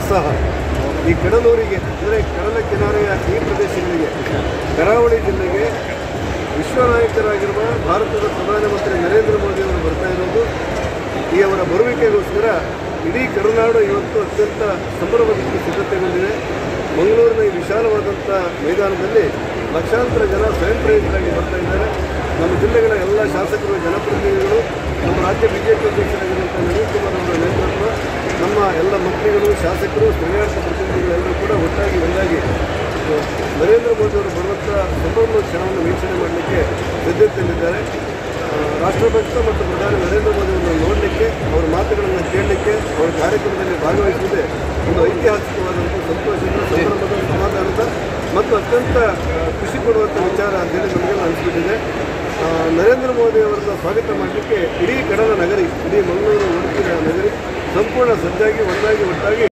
ಉತ್ಸಾಹ ಈ ಕಡಲೂರಿಗೆ ಅಂದರೆ ಕಡಲ ಕಿನಾರೆಯ ಈ ಪ್ರದೇಶಗಳಿಗೆ ಕರಾವಳಿ ಜಿಲ್ಲೆಗೆ ವಿಶ್ವನಾಯಕರಾಗಿರುವ ಭಾರತದ ಪ್ರಧಾನಮಂತ್ರಿ ನರೇಂದ್ರ ಮೋದಿ ಅವರು ಬರ್ತಾ ಇರೋದು ಈ ಅವರ ಬರುವಿಕೆಗೋಸ್ಕರ ಇಡೀ ಕರುನಾಡು ಇವತ್ತು ಅತ್ಯಂತ ಸಂಭ್ರಮದಿಂದ ಸಿದ್ಧತೆಗೊಂಡಿದೆ ಮಂಗಳೂರಿನ ಈ ವಿಶಾಲವಾದಂಥ ಮೈದಾನದಲ್ಲಿ ಲಕ್ಷಾಂತರ ಜನ ಸ್ವಯಂ ಪ್ರೇರಿತರಾಗಿ ಬರ್ತಾ ಇದ್ದಾರೆ ನಮ್ಮ ಜಿಲ್ಲೆಗಳ ಎಲ್ಲ ಶಾಸಕರು ಜನಪ್ರತಿನಿಧಿಗಳು ನಮ್ಮ ರಾಜ್ಯ ಬಿಜೆಪಿ ಅಧ್ಯಕ್ಷರಾಗಿರುವಂಥ ನವೀನ್ ಕುಮಾರ್ ಅವರ ನೇತೃತ್ವ ನಮ್ಮ ಎಲ್ಲ ಮಂತ್ರಿಗಳು ಶಾಸಕರು ಸ್ಥಳೀಯಾಡಳಿತ ಪ್ರತಿನಿಧಿಗಳೆಲ್ಲರೂ ಕೂಡ ಒಟ್ಟಾಗಿ ಒಂದಾಗಿ ನರೇಂದ್ರ ಮೋದಿ ಅವರು ಬರುವಂಥ ಸಂಭ್ರಮದ ಕ್ಷಣವನ್ನು ವೀಕ್ಷಣೆ ಮಾಡಲಿಕ್ಕೆ ಸಿದ್ಧತೆಯಲ್ಲಿದ್ದಾರೆ ಆ, ರಾಷ್ಟ್ರಭಕ್ತ ಮತ್ತು ಪ್ರಧಾನಿ ನರೇಂದ್ರ ಮೋದಿ ಅವರನ್ನು ನೋಡಲಿಕ್ಕೆ ಅವರ ಮಾತುಗಳನ್ನು ಕೇಳಲಿಕ್ಕೆ ಅವರ ಕಾರ್ಯಕ್ರಮದಲ್ಲಿ ಭಾಗವಹಿಸುವುದೇ ಒಂದು ಐತಿಹಾಸಿಕವಾದಂಥ ಸಂತೋಷದ ಸಂಭ್ರಮದ ಸಮಾಧಾನದ ಮತ್ತು ಅತ್ಯಂತ ಆ, ಖುಷಿ ಕೊಡುವಂಥ ವಿಚಾರ ಅಂತೇಳಿ ನಮಗೆಲ್ಲ ಅನಿಸ್ಬಿಟ್ಟಿದೆ ಆ, ನರೇಂದ್ರ ಮೋದಿ ಅವರನ್ನು ಸ್ವಾಗತ ಮಾಡಲಿಕ್ಕೆ ಇಡೀ ಕಡಲ ನಗರಿ ಇಡೀ ಮಂಗಳೂರು ಉಡುಪಿ ನಗರಿ ಸಂಪೂರ್ಣ ಸಜ್ಜಾಗಿ ಒಂದಾಗಿ ಒಟ್ಟಾಗಿ